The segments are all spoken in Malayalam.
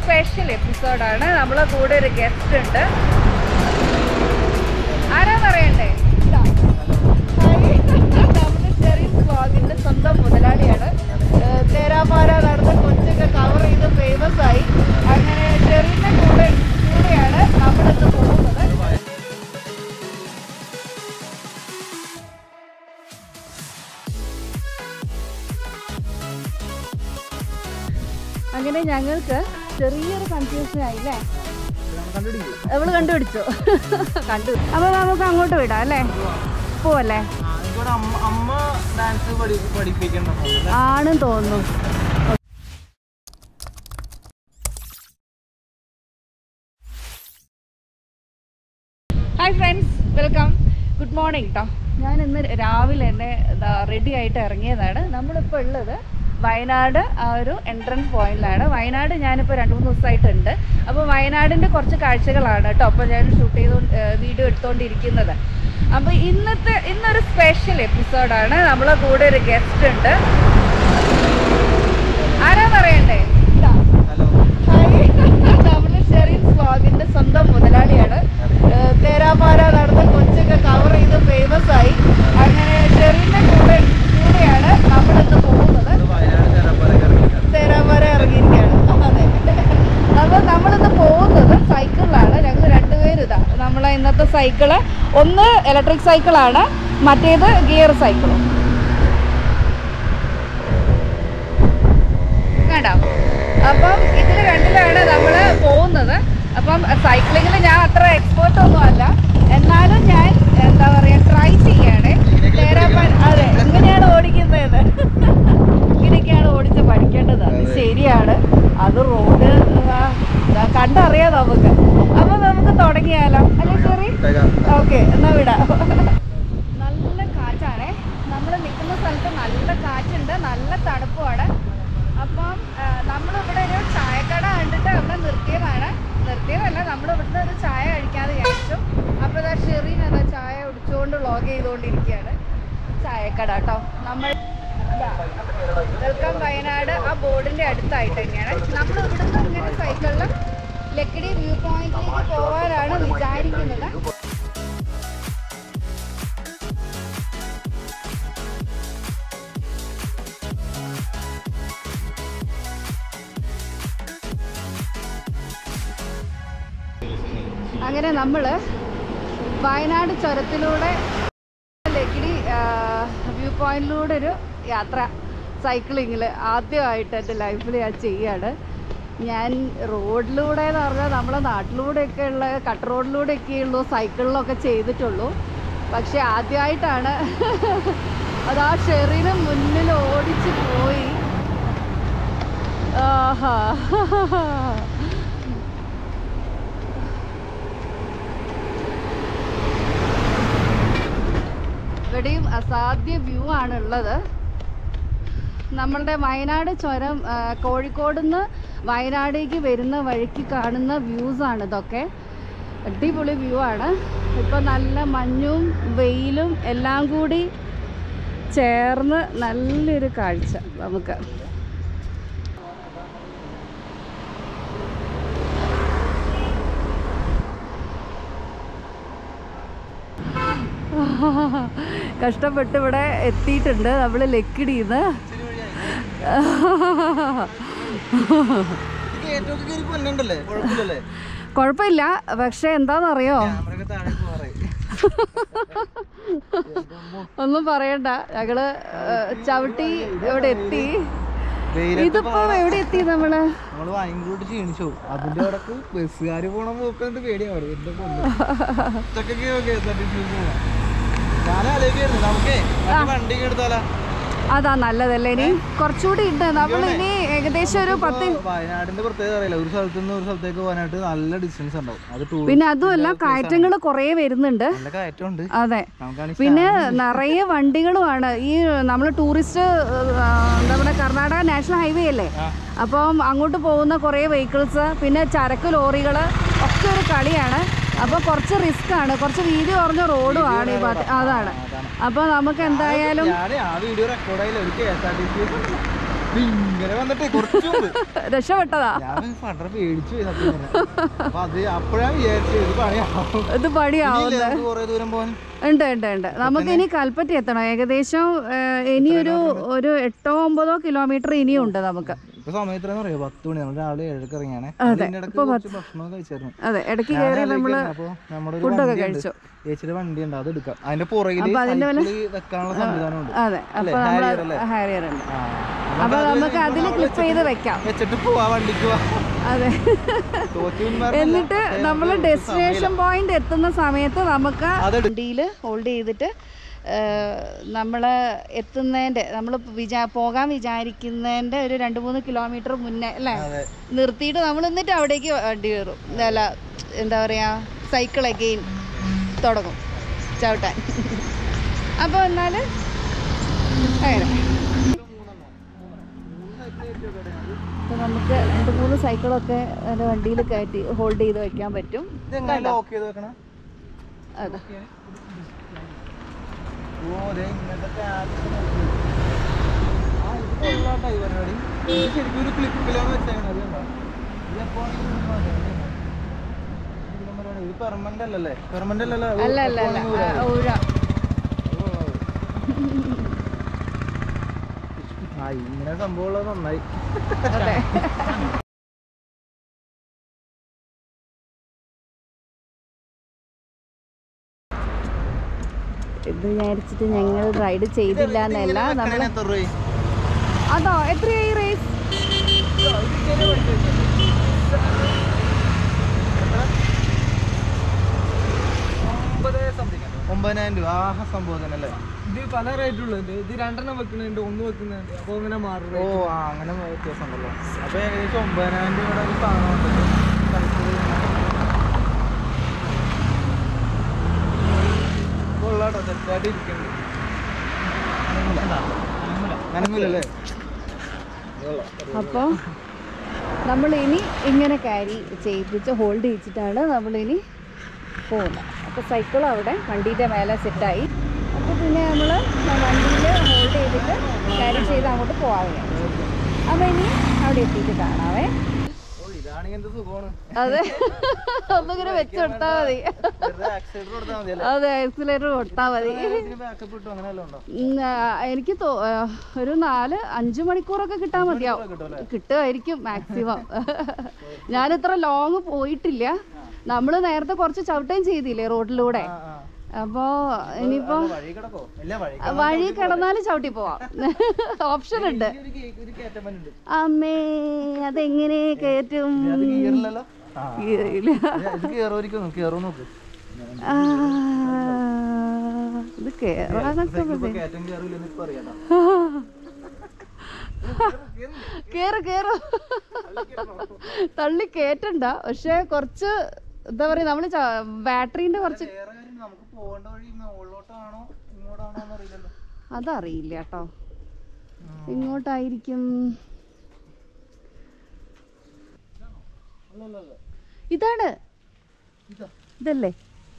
സ്പെഷ്യൽ എപ്പിസോഡാണ് നമ്മളെ കൂടെ ഒരു ഗസ്റ്റ് ഉണ്ട് ആരാന്നറിയണ്ടേ ഇതാ. ഹായ്. നമ്മുടെ ഷെറീഫ് വ്ളോഗിന്റെ സ്വന്തം മുതലാളിയാണ് ഏഹ് തേരാപാര നടന്ന് കൊച്ചൊക്കെ കവർ ചെയ്ത് ഫേമസ് ആയി അങ്ങനെ ഷെറീഫിന്റെ കൂടെ കൂടെയാണ് നമ്മളിന്ന് പോകുന്നത് അങ്ങനെ ഞങ്ങൾക്ക് ചെറിയൊരു കൺഫ്യൂഷൻ ആയില്ലേ അവള് കണ്ടുപിടിച്ചു കണ്ടു അപ്പൊ നമുക്ക് അങ്ങോട്ട് വിടാം അല്ലേ പോവല്ലേ അമ്മ ഡാൻസ് പഠിപ്പിക്കണം ആണെന്ന് തോന്നുന്നു hi friends welcome good morning കേട്ടോ ഞാൻ ഇന്ന് രാവിലെ തന്നെ റെഡി ആയിട്ട് ഇറങ്ങിയതാണ് നമ്മളിപ്പോൾ ഉള്ളത് വയനാട് ആ ഒരു എൻട്രൻസ് പോയിന്റിലാണ് വയനാട് ഞാനിപ്പോൾ രണ്ട് മൂന്ന് ദിവസമായിട്ടുണ്ട് അപ്പോൾ വയനാടിൻ്റെ കുറച്ച് കാഴ്ചകളാണ് കേട്ടോ അപ്പോൾ ഞാൻ ഷൂട്ട് ചെയ്തോ വീഡിയോ എടുത്തുകൊണ്ടിരിക്കുന്നത് അപ്പോൾ ഇന്നത്തെ ഇന്നൊരു സ്പെഷ്യൽ എപ്പിസോഡാണ് നമ്മളെ കൂടെ ഒരു ഗസ്റ്റ് ഉണ്ട് ആരാന്നറിയണ്ടേ ഇതാ ഹലോ ഹായ്. നമ്മുടെ ഷെറീഫ് വ്ളോഗിന്റെ സ്വന്തം മുതലാളിയാണ് ഏഹ് തേരാപാര നടന്ന് കൊച്ചൊക്കെ കവർ ചെയ്ത് ഫേമസ് ആയി അങ്ങനെ ഷെറീഫിന്റെ കൂടെ കൂടെയാണ് നമ്മളിന്ന് പോകുന്നത് വയനാട് ചേരാപ്പാലൊക്കെ ഇറങ്ങിയിട്ടാണ് തേരാപാര ഇറങ്ങിയിരിക്കുകയാണ് അതെ അപ്പോൾ നമ്മളിന്ന് പോകുന്നത് സൈക്കിളിലാണ് ഞങ്ങൾ രണ്ടുപേരും ഇതാ നമ്മളെ ഇന്നത്തെ സൈക്കിള് ഒന്ന് ഇലക്ട്രിക് സൈക്കിളാണ് മറ്റേത് ഗിയർ സൈക്കിളും കണ്ടോ അപ്പം ഇതിൽ രണ്ടിലാണ് നമ്മൾ പോകുന്നത് അപ്പം സൈക്ലിങ്ങിൽ ഞാൻ അത്ര എക്സ്പേർട്ട് ഒന്നും അല്ല എന്നാലും ഞാൻ എന്താ പറയുക ട്രൈ ചെയ്യാണ് തേരാപ്പാൻ അതെ ഇങ്ങനെയാണ് ഓടിക്കുന്നത് ഇങ്ങനെയൊക്കെയാണ് ഓടിച്ച് പഠിക്കേണ്ടത് അത് ശരിയാണ് അത് റോഡ് കണ്ടറിയാം നമുക്ക് അപ്പം നമുക്ക് തുടങ്ങിയാലോ അല്ലേ ചെറി ഓക്കെ എന്നാ വിടാം നല്ല കാറ്റാണേ നമ്മൾ നിൽക്കുന്ന സ്ഥലത്ത് നല്ല കാറ്റുണ്ട് നല്ല തണുപ്പുമാണ് അപ്പം നമ്മളിവിടെ ഒരു ചായക്കട കണ്ടിട്ട് അവിടെ നിർത്തിയതാണ് നിർത്തിയതല്ല നമ്മൾ ഇവിടുന്ന് ഒരു ചായ കഴിക്കാതെ വിചാരിച്ചു അപ്പോൾ ഇതാ ഷെറീൻ അതാ ചായ കുടിച്ചുകൊണ്ട് വ്ളോഗ് ചെയ്തുകൊണ്ടിരിക്കുകയാണ് ചായക്കട കേട്ടോ നമ്മൾ വെൽക്കം വയനാട് ആ ബോർഡിന്റെ അടുത്തായിട്ട് തന്നെയാണ് നമ്മൾ ഇവിടുന്ന് ഇങ്ങനെ സൈക്കിളിൽ ലക്കിടി വ്യൂ പോയിന്റിലേക്ക് പോകാനാണ് വിചാരിക്കുന്നത് അങ്ങനെ നമ്മൾ വയനാട് ചുരത്തിലൂടെ ലക്കിടി വ്യൂ പോയിന്റിലൂടെ ഒരു യാത്ര സൈക്ലിങ്ങിൽ ആദ്യമായിട്ട് എൻ്റെ ലൈഫിൽ ഞാൻ ചെയ്യാണ് ഞാൻ റോഡിലൂടെ എന്ന് പറഞ്ഞാൽ നമ്മളെ നാട്ടിലൂടെയൊക്കെ ഉള്ള കട്ട് റോഡിലൂടെയൊക്കെ ഉള്ളൂ സൈക്കിളിലൊക്കെ ചെയ്തിട്ടുള്ളൂ പക്ഷെ ആദ്യമായിട്ടാണ് അത് ആ ഷെറിന് മുന്നിൽ ഓടിച്ച് പോയി ആഹാ ഇവിടെയും അസാധ്യ വ്യൂ ആണ് ഉള്ളത് നമ്മളുടെ വയനാട് ചുരം ആ, കോഴിക്കോട് നിന്ന് വയനാടേക്ക് വരുന്ന വഴിക്ക് കാണുന്ന വ്യൂസ് ആണ് ഇതൊക്കെ അടിപൊളി വ്യൂ ആണ് ഇപ്പം നല്ല മഞ്ഞും വെയിലും എല്ലാം കൂടി ചേർന്ന് നല്ലൊരു കാഴ്ച നമുക്ക് കഷ്ടപ്പെട്ട് ഇവിടെ എത്തിയിട്ടുണ്ട് നമ്മൾ ലക്കിടിന്ന് ഏറ്റവും കയറി പൊന്നുണ്ടല്ലേ കുഴപ്പമില്ലല്ലേ കുഴപ്പമില്ല പക്ഷെ എന്താണെന്നറിയോ ക്യാമറയൊക്കെ താഴെ പോറേ ഒന്നും പറയണ്ട ഞങ്ങള് ഏഹ്, ചവിട്ടി ഇവിടെ എത്തി വെയിലത്ത് ഇതിപ്പോ എവിടെ എത്തി നമ്മള് നമ്മള് ഭയങ്കരമായിട്ട് ക്ഷീണിച്ചു അതിന്റെ ഇടക്ക് ബസ്സുകാര് പോണ നോക്കുന്നത് പേടിയാണ് എന്റെ പൊന്നു ഉച്ചക്കൊക്കെ K S R T C ഞാൻ ആലോചിക്കായിരുന്നു നമുക്കേ മറ്റേ വണ്ടി എടുത്താലാ അതാ നല്ലതല്ലേ ഇനി കുറച്ചുകൂടി ഉണ്ട് നമ്മൾ ഇനി ഏകദേശം ഒരു പത്ത് ഇപ്പൊ വയനാടിന്റെ പ്രത്യേകത അറിയില്ല ഒരു സ്ഥലത്ത് നിന്ന് ഒരു സ്ഥലത്തേക്ക് പോകാനായിട്ട് നല്ല ഡിസ്റ്റൻസ് ഉണ്ടാവും അത് ടൂ പിന്നെ അതുമല്ല കയറ്റങ്ങൾ കുറേ വരുന്നുണ്ട് നല്ല കയറ്റമുണ്ട് അതെ നമുക്കാണെങ്കിൽ പിന്നെ നിറയെ വണ്ടികളുമാണ് ഈ നമ്മൾ ടൂറിസ്റ്റ് എന്താ പറയുക കർണാടക നാഷണൽ ഹൈവേ അല്ലേ അപ്പം അങ്ങോട്ട് പോകുന്ന കുറേ വെഹിക്കിൾസ് പിന്നെ ചരക്ക് ലോറികൾ ഒക്കെ ഒരു കളിയാണ് അപ്പോൾ കുറച്ച് റിസ്ക് ആണ് കുറച്ച് വീതി കുറഞ്ഞ റോഡും ആണ് ഈ ഭാഗത്ത് അതാണ് അപ്പോൾ നമുക്ക് എന്തായാലും ഞാൻ ആ വീഡിയോ റെക്കോർഡ് ആയില്ല ഒരു K S R T C അപ്പൊ ഇങ്ങനെ വന്നിട്ട് കുറച്ച് മുമ്പ് രക്ഷപ്പെട്ടതാ ഞാൻ പണ്ടര പേടിച്ചു പോയി സത്യം പറഞ്ഞാ. അപ്പൊ അത് അപ്പോഴാണ് വിചാരിച്ചത് ഇത് പണിയാവും ഇത് പടിയാവും ഇനിയില്ലേ നമുക്ക് കുറേ ദൂരം പോകാൻ ഉണ്ട് ഉണ്ട് ഉണ്ട് നമുക്ക് ഇനി കൽപ്പറ്റ എത്തണം ഏകദേശം ഏഹ്, ഇനിയൊരു ഒരു എട്ടോ ഒമ്പതോ കിലോമീറ്റർ ഇനിയും ഉണ്ട് നമുക്ക് ഇപ്പൊ സമയത്ത് എത്രയാന്ന് അറിയോ പത്ത് മണി നമ്മൾ രാവിലെ ഏഴരക്ക് ഇറങ്ങിയാണ് അതെ, അതിന്റെ ഇടയ്ക്ക് കുറച്ച് ഭക്ഷണം കഴിച്ചായിരുന്നു അതെ ഇടയ്ക്ക് ഞാൻ കയറി നമ്മള് ആലോചിക്കുകയാണ്, അപ്പൊ നമ്മുടെ ഒരു ഫുഡൊക്കെ വണ്ടി ഉണ്ട്. കഴിച്ചു ചേച്ചിയുടെ വണ്ടി ഉണ്ട് അത് എടുക്കാം അതിന്റെ പുറകില് അപ്പൊ അതിന്റെ സൈക്കിള് വെക്കാനുള്ള സംവിധാനം ഉണ്ട് അതെ അല്ലേ? അപ്പൊ നമ്മൾ Harrier അല്ലേ? ഹാരിയർ ഉണ്ട് ആ. അപ്പൊ അത് നമുക്ക് അതിൽ നമ്മൾ ക്ലിപ്പ് ചെയ്ത് വെക്കാം വെച്ചിട്ട് പോവാ വണ്ടിക്ക് പോവാ അതെ തോറ്റു പിന്മാറുന്നില്ല. എന്നിട്ട് പക്ഷേ നമ്മൾ നമുക്ക് ഡെസ്റ്റിനേഷൻ പോയിന്റ് എത്തുന്ന സമയത്ത് നമുക്ക് അതെടു- വണ്ടിയിൽ ഹോൾഡ് ചെയ്തിട്ട് നമ്മൾ എത്തുന്നതിൻ്റെ നമ്മൾ വിചാ പോകാൻ വിചാരിക്കുന്നതിൻ്റെ ഒരു രണ്ട് മൂന്ന് കിലോമീറ്റർ മുന്നേ അല്ലേ അതെ നിർത്തിയിട്ട് നമ്മൾ എന്നിട്ട് അവിടേക്ക് വണ്ടി കയറും അല്ല എന്താ പറയുക സൈക്കിൾ അഗെയിൻ തുടങ്ങും ചവിട്ടാൻ അപ്പോൾ എന്നാൽ അങ്ങനെ അപ്പോൾ നമുക്ക് രണ്ട് മൂന്ന് സൈക്കിളൊക്കെ എൻ്റെ വണ്ടിയിൽ കയറ്റി ഹോൾഡ് ചെയ്ത് വെക്കാൻ പറ്റും ഇതെങ്ങനെ ലോക്ക് ചെയ്ത് വെക്കണം അതെ ഓ ദേ ഇങ്ങനത്തെ tabs ഒക്കെ നോക്ക്. ആ, ഇത് കൊള്ളാട്ടോ ഈ പരിപാടി. ഇത് ശരിക്കും ഒരു ക്ലിപ്പിലാണ് വെച്ചേക്കണത് അത് കണ്ടോ? ഇത് എപ്പോ വേണമെങ്കിലും നമുക്ക് മാറ്റാം. ഇത് കണ്ടോ? ഇത് ഇതിലും പരിപാടി. ഇത് പെർമനന്റ് അല്ലല്ലേ പെർമനന്റ് അല്ലല്ലോ അത് അല്ല അല്ല എപ്പോ അല്ല വേണമെങ്കിലും ആ, ഊരാ അത് കൊള്ളാം. ആ ഇങ്ങനെ സംഭവം ഉള്ളത് നന്നായി അതെ ഇത് വിചാരിച്ചിട്ട് ഞങ്ങൾ റൈഡ് ചെയ്തില്ല എന്നല്ല നമ്മൾ എത്ര രൂപ അതോ എത്രയായി റേസ് ഒമ്പതിനായിരം രൂപ ആഹ സംഭവം തന്നെ അല്ലേ ഇത് പല റേറ്റ് ഉള്ളത് ഇത് രണ്ടെണ്ണം വെക്കുന്നുണ്ട് ഒന്ന് വെക്കുന്നുണ്ട് അപ്പൊ അങ്ങനെ മാറും ഓ ആ അങ്ങനെ വ്യത്യാസം ഉണ്ടല്ലോ അപ്പൊ ഏകദേശം ഒമ്പതിനായിരം രൂപയുടെ ഒരു സാധനം ഉണ്ടല്ലോ കൊള്ളാട്ടോ സെറ്റായിട്ട് ഇരിക്കുന്നുണ്ട് അനങ്ങൂലല്ലേ അപ്പോൾ നമ്മൾ ഇനി ഇങ്ങനെ ക്യാരി ചെയ്യിപ്പിച്ച് ഹോൾഡ് ചെയ്യിച്ചിട്ടാണ് നമ്മളിനി പോകുന്നത് അപ്പോൾ സൈക്കിൾ അവിടെ വണ്ടീൻ്റെ മേലെ സെറ്റായി അപ്പോൾ പിന്നെ നമ്മൾ വണ്ടിയിൽ ഹോൾഡ് ചെയ്തിട്ട് ക്യാരി ചെയ്ത് അങ്ങോട്ട് പോകാവുകയാണ് അപ്പോൾ ഇനി അവിടെ എത്തിയിട്ട് കാണാവേ ഓ ഇതാണെങ്കിൽ എന്ത് സുഖമാണ് അതെ ഒന്നിങ്ങനെ വെച്ച് കൊടുത്താൽ മതി ആക്സിഡന്റ് കൊടുത്താൽ മതി അല്ലേ അതെ ആക്സിലേറ്റർ കൊടുത്താൽ മതി ബാക്കപ്പ് കിട്ടും അങ്ങനെ വല്ലതും ഉണ്ടോ ഉം, ആ, എനിക്ക് തോ ആ, ഒരു നാല് അഞ്ച് മണിക്കൂറൊക്കെ കിട്ടാൻ മതിയാവും കിട്ടും കിട്ടുമായിരിക്കും മാക്സിമം ഞാൻ ഇത്ര ലോങ് പോയിട്ടില്ല നമ്മൾ നേരത്തെ കുറച്ച് ചവിട്ടുകയും ചെയ്തില്ലേ റോഡിലൂടെ ആ ആ അപ്പോ ഇനിയിപ്പോ അല്ല, വഴി കിടക്കോ ഇല്ല വഴി വഴി കിടന്നാലും ചവിട്ടി പോവാം ഓപ്ഷൻ ഉണ്ട് ഈ ഒരു കേ- ഒരു കയറ്റം ഉണ്ട് അമ്മേ അതെങ്ങനെ കയറ്റും അത് കീറില്ലല്ലോ ആ ഇല്ല. ഇത് കേറുമായിരിക്കും കേറോ നോക്ക് ആ, ഇത് കേറാനൊക്കെ ഇപ്പൊ കയറ്റം കേറില്ലെന്ന് ഇപ്പൊ അറിയാം കേറ് കേറ് തള്ളി കേറ്റണ്ട പക്ഷെ കുറച്ച് എന്താ പറയാ നമ്മള് ബാറ്ററീന്റെ കുറച്ച് വേറെ കാര്യം നമുക്ക് പോകേണ്ട വഴി മുകളിലോട്ടാണോ ഇങ്ങോട്ടാണോ എന്ന് അറിയില്ലല്ലോ അതറിയില്ല കേട്ടോ ഇങ്ങോട്ടായിരിക്കും അല്ലല്ല ഇതാണ് ഇതാ ഇതല്ലേ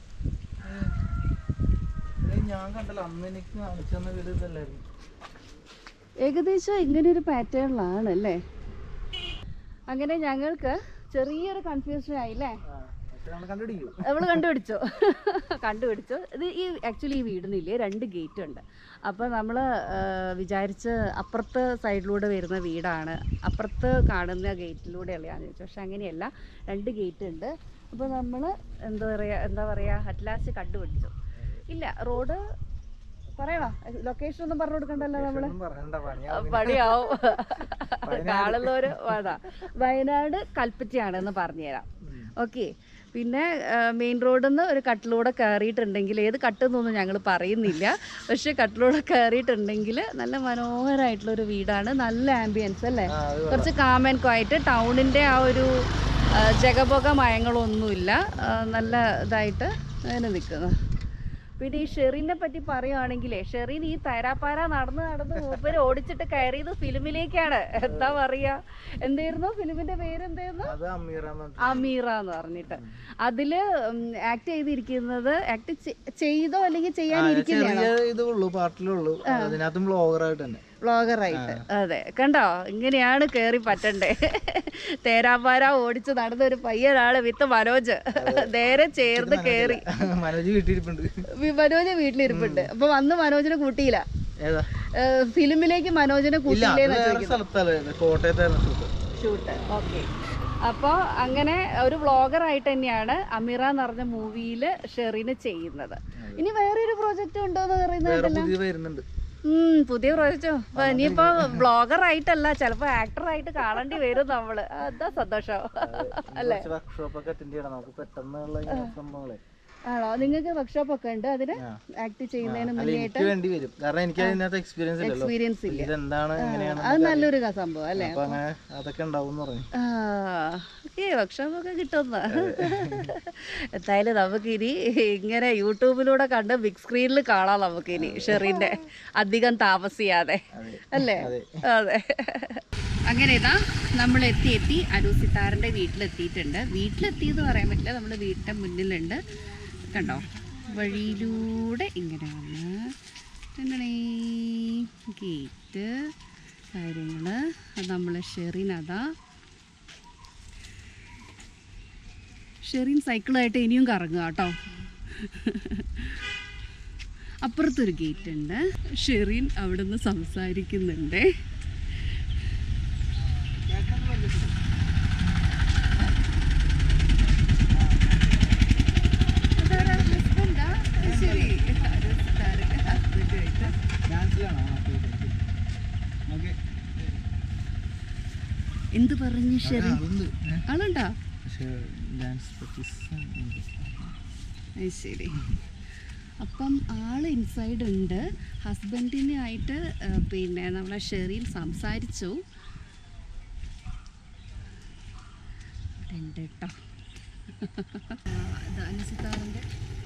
ഏയ് ഞാൻ കണ്ടല്ലോ അന്ന് എനിക്ക് കാണിച്ചു തന്ന വീട് ഇതല്ലായിരുന്നു ഏകദേശം ഇങ്ങനെ ഒരു പാറ്റേണിലാണ് അല്ലേ അങ്ങനെ ഞങ്ങൾക്ക് ചെറിയൊരു കൺഫ്യൂഷൻ ആയില്ലേ ആ പക്ഷെ നമ്മൾ കണ്ടുപിടിക്കും നമ്മൾ കണ്ടുപിടിച്ചു കണ്ടുപിടിച്ചു ഇത് ഈ ആക്ച്വലി ഈ വീടിനില്ലേ രണ്ട് ഗേറ്റ് ഉണ്ട് അപ്പോൾ നമ്മൾ വിചാരിച്ച് അപ്പുറത്തെ സൈഡിലൂടെ വരുന്ന വീടാണ് അപ്പുറത്ത് കാണുന്ന ഗേറ്റിലൂടെയുള്ളതാന്ന് ചോദിച്ചു പക്ഷെ അങ്ങനെയല്ല രണ്ട് ഗേറ്റ് ഉണ്ട് അപ്പോൾ നമ്മൾ എന്താ പറയുക എന്താ പറയുക അറ്റ്ലാസ്റ്റ് കണ്ടുപിടിച്ചു ഇല്ല റോഡ് പറയണോ ലൊക്കേഷൻ ഒന്നും പറഞ്ഞു കൊടുക്കണ്ടല്ലോ നമ്മൾ ഒന്നും പറയണ്ട പണി പണിയാവും കാണുന്നവര് വേണ്ട വയനാട് കൽപ്പറ്റയാണെന്ന് പറഞ്ഞുതരാം ഓക്കെ പിന്നെ മെയിൻ റോഡിൽ നിന്ന് ഒരു കട്ടിലൂടെ കയറിയിട്ടുണ്ടെങ്കിൽ ഏത് കട്ടെന്നൊന്നും ഞങ്ങൾ പറയുന്നില്ല പക്ഷേ കട്ടിലൂടെ കയറിയിട്ടുണ്ടെങ്കിൽ നല്ല മനോഹരമായിട്ടുള്ളൊരു വീടാണ് നല്ല ആംബിയൻസ് അല്ലേ ആ അത് കുറച്ച് കാം ആൻഡ് ക്വയറ്റ് ടൗണിൻ്റെ ആ ഒരു ആ, ജഗപൊക മയങ്ങളൊന്നുമില്ല ആ, നല്ല ഇതായിട്ട് അങ്ങനെ നിൽക്കുന്നു പിന്നെ ഈ ഷെറിനെ പറ്റി പറയുവാണെങ്കിലേ ഷെറിൻ ഈ തരാപ്പാര നടന്ന് നടന്ന് മൂപ്പര് ഓടിച്ചിട്ട് കയറിയത് ഫിലിമിലേക്കാണ് എന്താ പറയാ എന്തായിരുന്നു ഫിലിമിന്റെ പേര് എന്തായിരുന്നു അത് അമീറാന്ന് പറഞ്ഞിട്ട്. അമീറ എന്ന് പറഞ്ഞിട്ട് അതില് ആക്ട് ചെയ്തിരിക്കുന്നത് ആക്ട് ചെയ്തോ അല്ലെങ്കിൽ ആ, ചെയ്യാനിരിക്കുന്നതാണോ ചെറിയ ഇതേ ഉള്ളൂ പാട്ടിലേ ഉള്ളൂ അതിനകത്തും ബ്ലോഗറായിട്ട് തന്നെ വ്ളോഗറായിട്ട് അതെ കണ്ടോ ഇങ്ങനെയാണ് കേറി പറ്റണ്ടേ തേരാപ്പാര ഓടിച്ച് നടന്ന ഒരു പയ്യനാണ് വിത്ത് മനോജ് നേരെ ചേർന്ന് കേറി മനോജ് വീട്ടിലിരിപ്പുണ്ട് വി- മനോജ് വീട്ടിലിരിപ്പുണ്ട് അപ്പൊ വന്ന് മനോജിനെ കൂട്ടിയില്ല ഏതാ ഏഹ് ഫിലിമിലേക്ക് മനോജിനെ ഇല്ല കൂട്ടിയില്ലേന്ന് അത് വേറെ സ്ഥലത്തല്ലേ കോട്ടയത്തായിരുന്നു ഷൂട്ട് ഷൂട്ട് ഓക്കെ അപ്പോൾ അങ്ങനെ ഒരു വ്ളോഗറായിട്ട് തന്നെയാണ് അമീറ എന്ന് പറഞ്ഞ മൂവിയിൽ ഷെറിന് ചെയ്യുന്നത് ഇനി വേറെ ഒരു പ്രോജക്റ്റ് ഉണ്ടോ എന്ന് വേറെ പറയുന്നത് പുതിയ വരുന്നുണ്ട് ഉം പുതിയ പ്രോജക്റ്റോ അപ്പൊ ഇനിയിപ്പോ വ്ളോഗർ ആയിട്ടല്ല ചിലപ്പോ ആക്ടർ ആയിട്ട് കാണേണ്ടി വരും നമ്മള് അതാ സന്തോഷം അല്ലേ വർക്ക്ഷോപ്പ് ഒക്കെ അറ്റൻഡ് ചെയ്യണം നമുക്ക് പെട്ടെന്നുള്ള ഇങ്ങനെ സംഭവങ്ങളെ ആണോ നിങ്ങൾക്ക് വർക്ക്ഷോപ്പ് ഒക്കെ ഉണ്ട് അതിന് ആ. ആക്ട് ചെയ്യുന്നതിന് അല്ല മുന്നേ എനിക്ക് വേണ്ടി വരും കാരണം എനിക്ക് അതിനകത്ത് എക്സ്പീരിയൻസ് ഇല്ലല്ലോ എക്സ്പീരിയൻസ് ഇല്ല ഇതെന്താണ് എങ്ങനെയാണ് അത് നല്ലൊരു ക- സംഭവം അല്ലേ അപ്പൊ അങ്ങനെ അതൊക്കെ ഉണ്ടാവും എന്ന് പറഞ്ഞു ഏ വർക്ക്ഷോപ്പൊക്കെ കിട്ടുന്ന എന്തായാലും നമുക്കിനി ഇങ്ങനെ യൂട്യൂബിലൂടെ കണ്ട് ബിഗ് സ്ക്രീനിൽ കാണാം നമുക്കിനി ഷെറിന്റെ അധികം താമസിയാതെ അല്ലേ അതെ അങ്ങനെ ഇതാ നമ്മൾ എത്തി എത്തി അനൂസിത്താറിന്റെ വീട്ടിലെത്തിയിട്ടുണ്ട് വീട്ടിലെത്തിയെന്ന് പറയാൻ പറ്റില്ല നമ്മൾ വീടിന്റെ മുന്നിലുണ്ട് കണ്ടോ വഴിയിലൂടെ ഇങ്ങനെ വന്ന് ഗേറ്റ് കാര്യങ്ങള് അത് നമ്മളെ ഷെറിനതാ ഷെറിൻ സൈക്കിളായിട്ട് ഇനിയും കറങ്ങുക കേട്ടോ അപ്പുറത്തൊരു ഗേറ്റ് ഉണ്ട് ഷെറിൻ അവിടുന്ന് സംസാരിക്കുന്നുണ്ട് അതാരാ? husband ആ? അത് ശരി. അരുസ്താരൊക്കെ husband ആയിട്ട്. ഡാൻസിലാണോ ഓക്കെ എന്ത് പറഞ്ഞു ഷെറിൻ അതുണ്ട് ആളുണ്ടോ പക്ഷേ ഡാൻസ് പ്രാക്ടീസ് അത് ശരി അപ്പം ആള് ഇൻസൈഡ് ഉണ്ട് ഹസ്ബൻഡിനായിട്ട് പിന്നെ നമ്മളെ ഷെറിൻ സംസാരിച്ചു ഇവിടെ ഉണ്ട് കേട്ടോ ധനുസിത്താറിൻ്റെ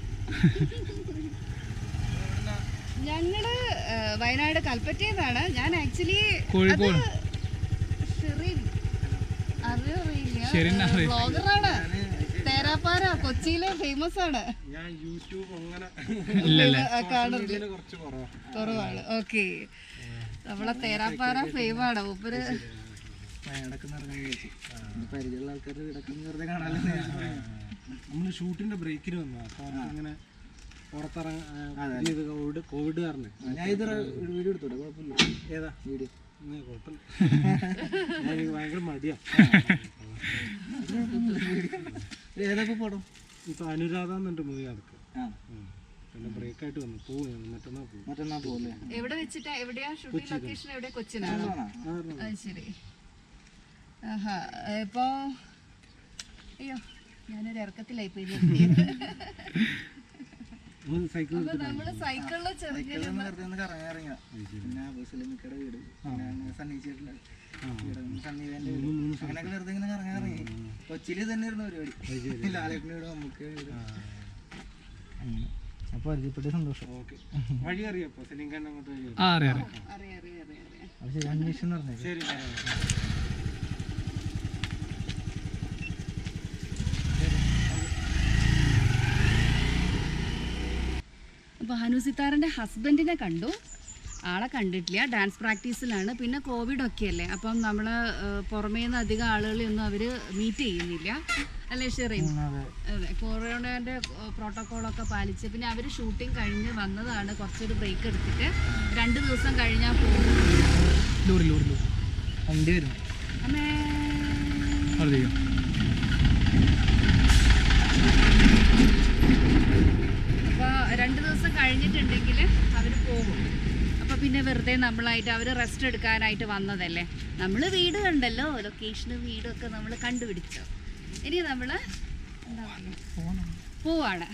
ഞങ്ങള് ആ, വയനാട് കൽപ്പറ്റയിൽ ഞാൻ ആക്ച്വലി കോഴിക്കോട്. ഷെറിൻ അറിയോ അറിയില്ല ബ്ലോഗറാണ് തേരാപ്പാര കൊച്ചിയിലെ ഫേമസ് ആണ് ഞാൻ യൂട്യൂബ് അങ്ങനെ ഇല്ലല്ലേ ആ, കാണുന്നുണ്ട് കുറച്ച് കുറവാണ് കുറവാണ് ഓക്കെ നമ്മളെ തേരാപ്പാര ഫെയിമാണ് മൂപ്പര് വയനാടൊക്കെ നടക്കാൻ വിചാരിച്ചു പരിചയമുള്ള ആൾക്കാരുടെ വീടൊക്കെ ഒന്ന് വെറുതെ കാണാനല്ലേ നമ്മൾ ഷൂട്ടിന്റെ ബ്രേക്കിന് വന്നു അപ്പൊ അങ്ങനെ പുറത്തിറങ്ങാൻ കോവിഡ് കോവിഡ് കാരണം ഞാൻ ഇത് വീഡിയോ എടുത്തോട്ടെ കുഴപ്പമില്ല ഏതാ വീഡിയോ കുഴപ്പമില്ല ഞാൻ എനിക്ക് ഭയങ്കര മടിയാ ഏതാ ഇപ്പൊ പടം ഇപ്പൊ അനുരാധ എന്നുണ്ട് മൂവി നടക്കുക ആ പിന്നെ ബ്രേക്ക് ആയിട്ട് വന്നു പോവും മറ്റന്നാ പോകും മറ്റന്നാ പോലെ എവിടെ വെച്ചിട്ടാ എവിടെയാ ഷൂട്ടിംഗ് ലൊക്കേഷൻ എവിടെ കൊച്ചിനാണോ അത് ശരി ആഹാ ഇപ്പോ അയ്യോ ഞാനൊരു ഇറക്കത്തിലായി പോയി നിർത്തിയത്. സൈക്കിൾ അപ്പൊ നമ്മള് സൈക്കിളില് ചെറിയ വെറുതെ ഒന്ന് കറങ്ങാൻ ഇറങ്ങിയ പിന്നെ ബസ്സിലിമിക്കയുടെ വീട് പിന്നെ സണ്ണി ചേട്ടൻ്റെ വീട് സണ്ണി വേൻ്റെ വീട് അങ്ങനെയൊക്കെ വെറുതെ ഇങ്ങനെ കറങ്ങാൻ ഇറങ്ങി കൊച്ചിയിൽ തന്നെ ഇരുന്ന പരിപാടി ലാലേട്ടൻ്റെ വീട് നമുക്ക് വീട് അങ്ങനെ അപ്പോൾ പരിചയപ്പെട്ട സന്തോഷം ഓക്കെ വഴി അറിയാപ്പോ സെലിംഗാണ്ട് അങ്ങോട്ട് വഴി ആ അറിയാം അറിയാം അറിയാം അറിയാം അറിയാം അത് ശരി അന്വേഷണം എന്ന് പറഞ്ഞത് ശരി അപ്പോൾ ഹനുസിത്താറിൻ്റെ ഹസ്ബൻഡിനെ കണ്ടു ആളെ കണ്ടിട്ടില്ല ഡാൻസ് പ്രാക്ടീസിലാണ് പിന്നെ കോവിഡ് ഒക്കെ അല്ലേ അപ്പം നമ്മൾ പുറമേ നിന്ന് അധികം ആളുകളെയൊന്നും അവർ മീറ്റ് ചെയ്യുന്നില്ല അല്ലേ ഷെറിൻ അതെ അതെ കൊറോണേൻ്റെ പ്രോട്ടോക്കോളൊക്കെ പാലിച്ച് പിന്നെ അവർ ഷൂട്ടിംഗ് കഴിഞ്ഞ് വന്നതാണ് കുറച്ചൊരു ബ്രേക്ക് എടുത്തിട്ട് രണ്ട് ദിവസം കഴിഞ്ഞാൽ പോകും ലോറി ലോറി ലോറി വണ്ടി വരും അമ്മേ അപ്പോൾ രണ്ട് ദിവസം കഴിഞ്ഞിട്ടുണ്ടെങ്കിൽ അവർ പോകും അപ്പോൾ പിന്നെ വെറുതെ നമ്മളായിട്ട് അവർ റെസ്റ്റ് എടുക്കാനായിട്ട് വന്നതല്ലേ നമ്മൾ വീട് കണ്ടല്ലോ ലൊക്കേഷനും വീടും ഒക്കെ നമ്മൾ കണ്ടുപിടിച്ചു ഇനി നമ്മൾ എന്താ പറയുക പോവാണ്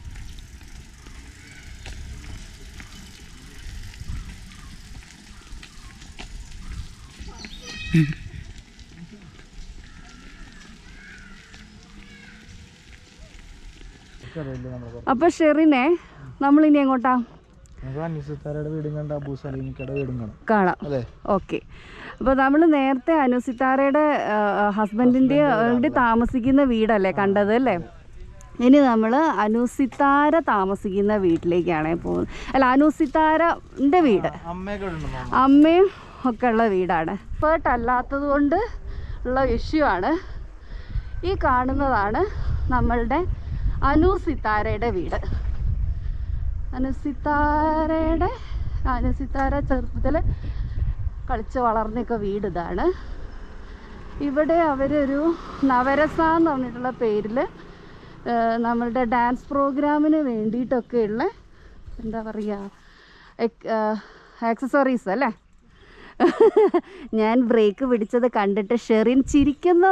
അറിയില്ല നമ്മളെ അപ്പോൾ ഷെറിനെ നമ്മളിനി എങ്ങോട്ടാ നമുക്ക് അന്വേഷിത്താരുടെ വീടും കണ്ട അബൂ സലീമിക്കയുടെ വീടും കാണാം കാണാം അല്ലേ ഓക്കെ അപ്പോൾ നമ്മൾ നേരത്തെ അനുസിത്താരയുടെ ഹസ്ബൻഡിൻ്റെ താമസിക്കുന്ന വീടല്ലേ കണ്ടത് അല്ലേ ഇനി നമ്മൾ അനുസിത്താര താമസിക്കുന്ന വീട്ടിലേക്കാണ് പോകുന്നത് അല്ല അനുസിത്താരൻ്റെ വീട് അമ്മയൊക്കെ ഇവിടെ ഉണ്ടെന്നോ അമ്മയും ഒക്കെ ഉള്ള വീടാണ് എക്സ്പേർട്ട് അല്ലാത്തത് കൊണ്ട് ഉള്ള ഇഷ്യൂ ആണ് ഈ കാണുന്നതാണ് നമ്മളുടെ അനു സിത്താരയുടെ വീട് അനു സിത്താരയുടെ അനു സിത്താര ചെറുപ്പത്തിൽ കളിച്ച് വളർന്നൊക്കെ വീട് ഇതാണ് ഇവിടെ അവരൊരു നവരസ എന്ന് പറഞ്ഞിട്ടുള്ള പേരിൽ നമ്മളുടെ ഡാൻസ് പ്രോഗ്രാമിന് വേണ്ടിയിട്ടൊക്കെയുള്ള എന്താ പറയുക ആക്സസറീസ് അല്ലേ ഞാൻ ബ്രേക്ക് പിടിച്ചത് കണ്ടിട്ട് ഷെറിൻ ചിരിക്കുന്നോ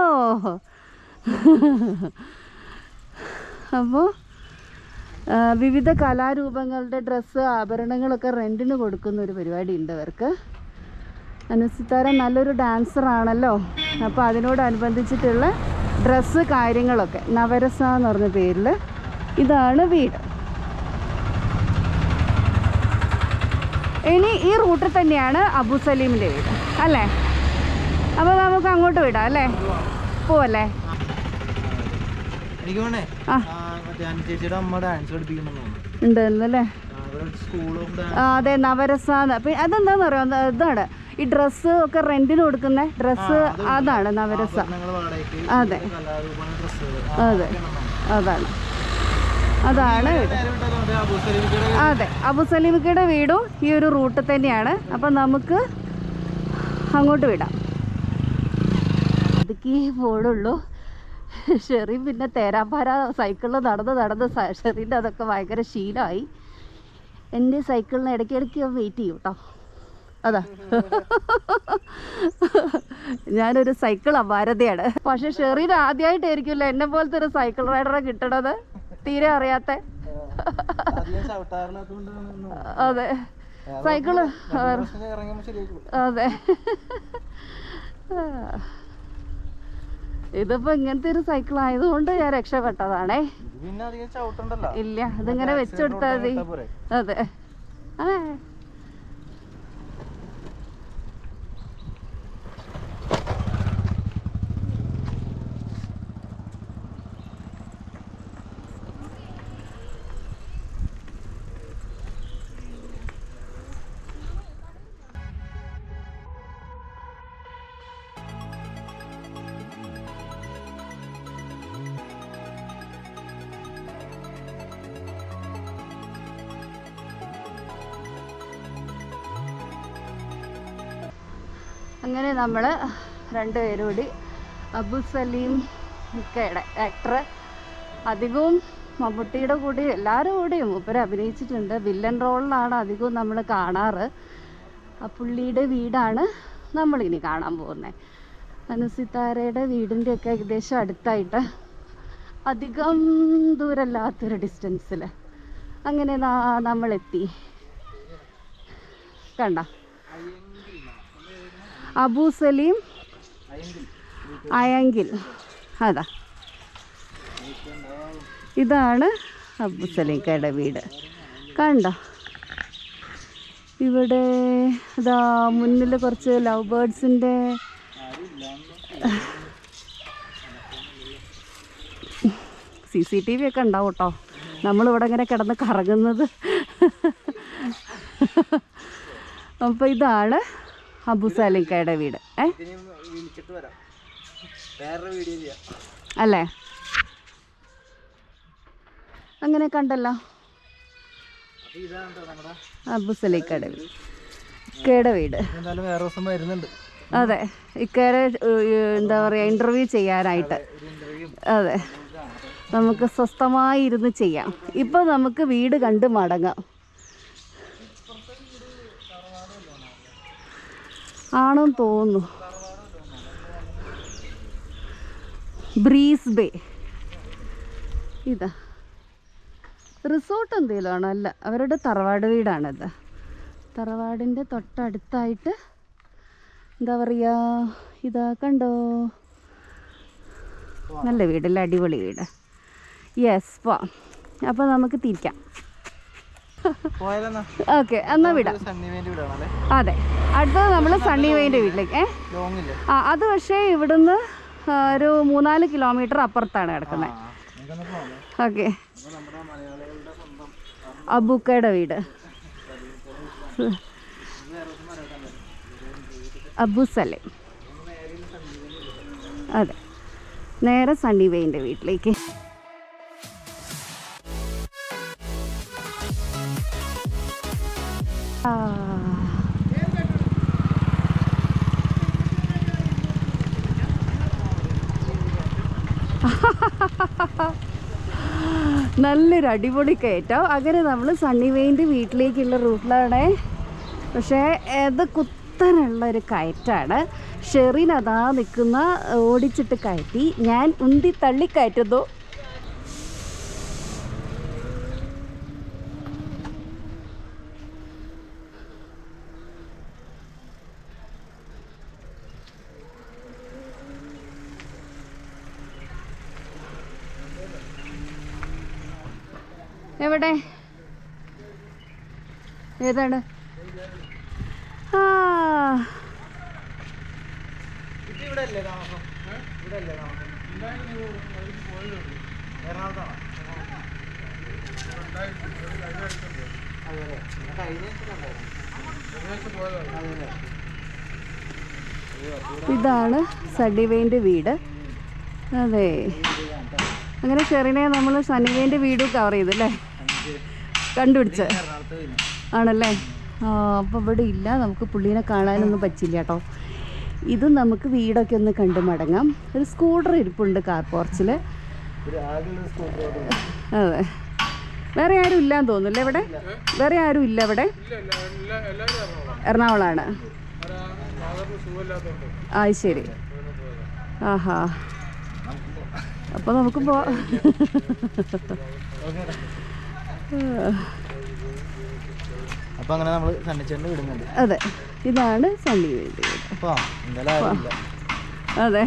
അപ്പോൾ വിവിധ കലാരൂപങ്ങളുടെ ഡ്രസ്സ് ആഭരണങ്ങളൊക്കെ റെൻറ്റിന് കൊടുക്കുന്ന ഒരു പരിപാടി ഉണ്ട് അവർക്ക് അനുസിത്താര നല്ലൊരു ഡാൻസർ ആണല്ലോ അപ്പോൾ അതിനോടനുബന്ധിച്ചിട്ടുള്ള ഡ്രസ്സ് കാര്യങ്ങളൊക്കെ നവരസ എന്ന് പറഞ്ഞ പേരിൽ ഇതാണ് വീട് ഇനി ഈ റൂട്ടിൽ തന്നെയാണ് അബു സലീമിൻ്റെ വീട് അല്ലേ അപ്പോൾ നമുക്ക് അങ്ങോട്ട് വിടാം അല്ലേ പോവല്ലേ എനിക്ക് വേണേ ആ. മറ്റേ അനു ചേച്ചിയുടെ അമ്മ ഡാൻസ് പഠിപ്പിക്കണമെന്ന് തോന്നുന്നു ഉണ്ടല്ലേ ആ, ഇവിടെ സ്കൂളും ആ, അതെ നവരസ പിന്നെ അതെന്താന്ന് പറയുക ഇതാണ് ഈ ഡ്രസ്സ് ഒക്കെ റെന്റിന് കൊടുക്കുന്ന ഡ്രസ്സ് അതാണ് നവരസ ഞങ്ങൾ വാടകയ്ക്ക് അതെ കലാരൂപമാണ് ഡ്രസ്സുകൾ അതെ അതാണ് അതാണ് വീട് അതെ അബു സലീമിക്കയുടെ വീടും ഈ ഒരു റൂട്ട് തന്നെയാണ് അപ്പം നമുക്ക് അങ്ങോട്ട് വിടാം ഇതൊക്കെ പോടുള്ളൂ ഷെറി പിന്നെ തേരാപ്പാര സൈക്കിളിൽ നടന്ന് നടന്ന് സ- ഷെറിൻ്റെ അതൊക്കെ ഭയങ്കര ശീലമായി എൻ്റെ സൈക്കിളിന് ഇടയ്ക്കിടയ്ക്ക് വെയിറ്റ് ചെയ്യും കേട്ടോ അതാ ഞാനൊരു സൈക്കിൾ അപാരതയാണ് പക്ഷെ ഷെറിൻ ആദ്യമായിട്ടായിരിക്കുമല്ലോ എന്നെ പോലത്തെ ഒരു സൈക്കിൾ റൈഡറെ കിട്ടണത് തീരെ അറിയാത്ത അധികം ചവിട്ടാറില്ലാത്തതുകൊണ്ട് അതെ സൈക്കിള് ഇറങ്ങുമ്പോൾ ശരിയാക്കും അതെ ഇതിപ്പോ ഇങ്ങനത്തെ ഒരു സൈക്കിൾ ആയതുകൊണ്ട് ഞാൻ രക്ഷപ്പെട്ടതാണേ ഇത് പിന്നെ അധികം ചവിട്ടണ്ടല്ലോ ഇല്ല ഇതിങ്ങനെ വെച്ചെടുത്താൽ മതി ഇട്ടാ പോരെ? അതെ ആ അങ്ങനെ നമ്മൾ രണ്ടുപേരും കൂടി അബു സലീം മിക്കയുടെ ആക്ടർ അധികവും മമ്മൂട്ടിയുടെ കൂടെ എല്ലാവരും കൂടെയും മൂപ്പര് അഭിനയിച്ചിട്ടുണ്ട് വില്ലൻ റോളിലാണ് അധികവും നമ്മൾ കാണാറ് ആ പുള്ളിയുടെ വീടാണ് നമ്മളിനി കാണാൻ പോകുന്നത് അനുസിത്താരയുടെ വീടിൻ്റെ ഒക്കെ ഏകദേശം അടുത്തായിട്ട് അധികം ദൂരമല്ലാത്തൊരു ഡിസ്റ്റൻസിൽ അങ്ങനെ നാ- നമ്മളെത്തി കണ്ട അബു സലീം അയങ്കിൽ അതാ ഇതാണ് അബു സലീംക്കയുടെ വീട് കണ്ടോ ഇവിടെ ഇതാ മുന്നിൽ കുറച്ച് ലവ് ബേർഡ്സിൻ്റെ സി സി ടി വി ഒക്കെ ഉണ്ടാവും കേട്ടോ നമ്മളിവിടെ ഇങ്ങനെ കിടന്ന് കറങ്ങുന്നത് അപ്പോൾ ഇതാണ് അബു സലീംക്കയുടെ വീട് ഏ ഇനി വിളിച്ചിട്ട് വരാം വേറൊരു വീഡിയോ ചെയ്യാം അല്ലേ അങ്ങനെ കണ്ടല്ലോ അപ്പൊ ഇതാണ് ട്ടോ നമ്മുടെ അബു സലീക്കയുടെ വീട് ഇക്കയുടെ വീട് എന്തായാലും വേറെ ദിവസം വരുന്നുണ്ട് അതെ ഇക്കയുടെ ഏഹ്, എന്താ പറയുക ഇൻ്റർവ്യൂ ചെയ്യാനായിട്ട് ഒരു ഇന്റർവ്യൂ അതെ നമുക്ക് സ്വസ്ഥമായി ഇരുന്ന് ചെയ്യാം ഇപ്പം നമുക്ക് വീട് കണ്ട് മടങ്ങാം ആണെന്ന് തോന്നുന്നു ബ്രീസ് ബേ ഇതാ റിസോർട്ട് എന്തെങ്കിലും ആണോ അല്ല അവരുടെ തറവാട് വീടാണിത് തറവാടിൻ്റെ തൊട്ടടുത്തായിട്ട് എന്താ പറയുക ഇതാ കണ്ടോ നല്ല വീടല്ലേ അടിപൊളി വീട് യെസ് പോവാം അപ്പോൾ നമുക്ക് തിരിക്കാം പോയാലെന്നാ ഓക്കെ എന്നാൽ വിടാം സണ്ണി വേണ്ടി വിടാണല്ലേ അതെ അടുത്തത് നമ്മൾ സണ്ണി വൈൻ്റെ വീട്ടിലേക്ക് ഏ ലോങ് ഇല്ലേ ആ അത് പക്ഷേ ഇവിടുന്ന് ആ, ഒരു മൂന്നാല് കിലോമീറ്റർ അപ്പുറത്താണ് കിടക്കുന്നത് ആ നമുക്കൊന്ന് പോകാം ഓക്കെ അപ്പോൾ നമ്മുടെ മലയാളികളുടെ സ്വന്തം അബൂക്കയുടെ വീട് അബു സലേം അതെ നേരെ സണ്ണി വെയിൻ്റെ വീട്ടിലേക്ക് ആ. നല്ലൊരു അടിപൊളി കയറ്റം അങ്ങനെ നമ്മൾ സണ്ണി വെയിൻ്റെ വീട്ടിലേക്കുള്ള റൂട്ടിലാണ് പക്ഷേ ഇത് കുത്തനുള്ള ഒരു കയറ്റാണ് ഷെറിൻ അതാ നിൽക്കുന്ന ഓടിച്ചിട്ട് കയറ്റി ഞാൻ ഉന്തി തള്ളി കയറ്റുന്നു എവിടെ ഏതാണ് ആ ഇത് ഇവിടെ അല്ലേ താമസം ഇവിടെ അല്ലേ താമസം എറണാകുളത്താണോ അതെല്ലേ ഞാൻ കഴിഞ്ഞ അതെല്ലേ ഇതാണ് സണ്ണിവേൻ്റെ വീട് അതെ അങ്ങനെ ചെറിനെ നമ്മൾ സണ്ണിവേൻ്റെ വീടും കവർ ചെയ്തു അല്ലേ കണ്ടുപിടിച്ച് എറണാകുളത്ത് കഴിഞ്ഞു ആണല്ലേ ആ അപ്പോൾ ഇവിടെ ഇല്ല നമുക്ക് പുള്ളീനെ കാണാനൊന്നും പറ്റില്ല കേട്ടോ ഇത് നമുക്ക് വീടൊക്കെ ഒന്ന് കണ്ടു മടങ്ങാം ഒരു സ്കൂട്ടർ ഇരിപ്പുണ്ട് കാർ പോർച്ചിൽ ഒരു ആകെയുള്ള സ്കൂട്ടർ അതെ വേറെ ആരും ഇല്ലാന്ന് തോന്നുന്നില്ലേ ഇവിടെ വേറെ ആരും ഇല്ല ഇവിടെ എറണാകുളമാണ് ആ ശരി ആഹാ അപ്പോൾ നമുക്ക് പോ അപ്പൊ അങ്ങനെ നമ്മള് സണ്ണിച്ചേട്ടന് വിടുന്നുണ്ട് അതെ ഇതാണ് സണ്ണി വീട് അപ്പൊ എന്തായാലും ആരുമില്ല അതെ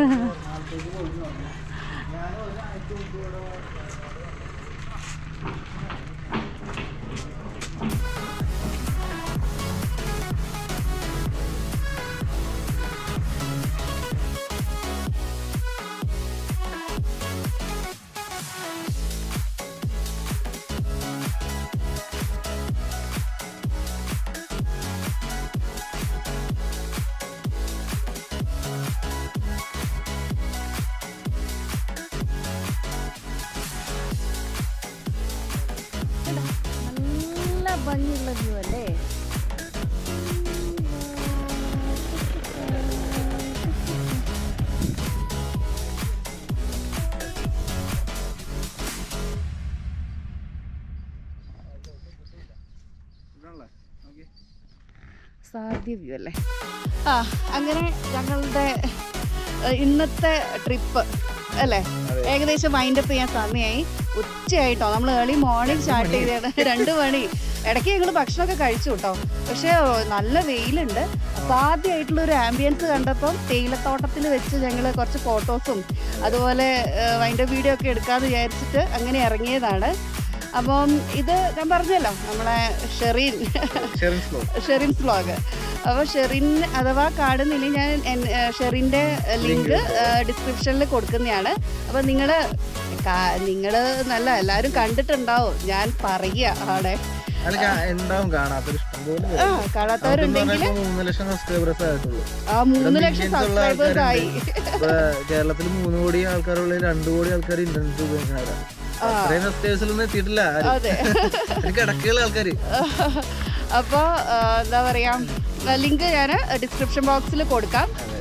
നല്ല ഭംഗിയുള്ള വ്യൂ അല്ലേ സാധ്യ വ്യൂ അല്ലേ ആ അങ്ങനെ ഞങ്ങളുടെ ഏഹ്, ഇന്നത്തെ ട്രിപ്പ് അല്ലേ ഏകദേശം വൈൻഡ് അപ്പ് ചെയ്യാൻ സമയമായി ഉച്ചയായിട്ടോ നമ്മൾ ഏർലി മോർണിംഗ് സ്റ്റാർട്ട് ചെയ്തതാണ് രണ്ട് മണി ഇടയ്ക്ക് ഞങ്ങൾ ഭക്ഷണമൊക്കെ കഴിച്ചു കേട്ടോ പക്ഷേ നല്ല വെയിലുണ്ട് അസാധ്യമായിട്ടുള്ള ഒരു ആംബിയൻസ് കണ്ടപ്പം തേയിലത്തോട്ടത്തിൽ വെച്ച് ഞങ്ങൾ കുറച്ച് ഫോട്ടോസും അതുപോലെ വൈൻഡ് അപ്പ് വീഡിയോ ഒക്കെ എടുക്കാമെന്ന് വിചാരിച്ചിട്ട് അങ്ങനെ ഇറങ്ങിയതാണ് അപ്പം ഇത് ഞാൻ പറഞ്ഞല്ലോ നമ്മളെ ഷെറീൻ ഷെറിൻ സ്ലോ ഷെറിൻസ് വ്ളോഗ് അപ്പോൾ ഷെറിൻ അഥവാ കാണുന്നില്ലെങ്കിൽ ഞാൻ എൻ- ഏ, ഷെറിൻ്റെ ലിങ്ക് ഡിസ്ക്രിപ്ഷനിൽ കൊടുക്കുന്നതാണ് അപ്പോൾ നിങ്ങൾ നിങ്ങൾ നല്ല എല്ലാവരും കണ്ടിട്ടുണ്ടാവും ഞാൻ പറയുക അവിടെ അല്ല കാ- ഉണ്ടാവും കാണാത്തൊരു ഇഷ്ടം പോലെ ആ കാണാത്തവരുണ്ടെങ്കിൽ മൂന്ന് ലക്ഷം സബ്സ്ക്രൈബേഴ്സ് ആയിട്ടുള്ളൂ ആ മൂന്ന് ലക്ഷം millions ഉള്ള സബ്സ്ക്രൈബേഴ്സ് ആയി ഇപ്പൊ കേരളത്തിൽ മൂന്ന് കോടി ആൾക്കാരുള്ള രണ്ടു കോടി ആൾക്കാർ ഇന്റർനെറ്റ് ഉപയോഗിക്കുന്നവരാണ് അത്രയും സബ്സ്ക്രൈബേഴ്സിലൊന്നും എത്തിയിട്ടില്ല ആരും. അതെ എനിക്ക് ഇടയ്ക്കുള്ള ആൾക്കാര് അപ്പോൾ എന്താ പറയുക ലിങ്ക് ഞാൻ ഡിസ്ക്രിപ്ഷൻ ബോക്സിൽ കൊടുക്കാം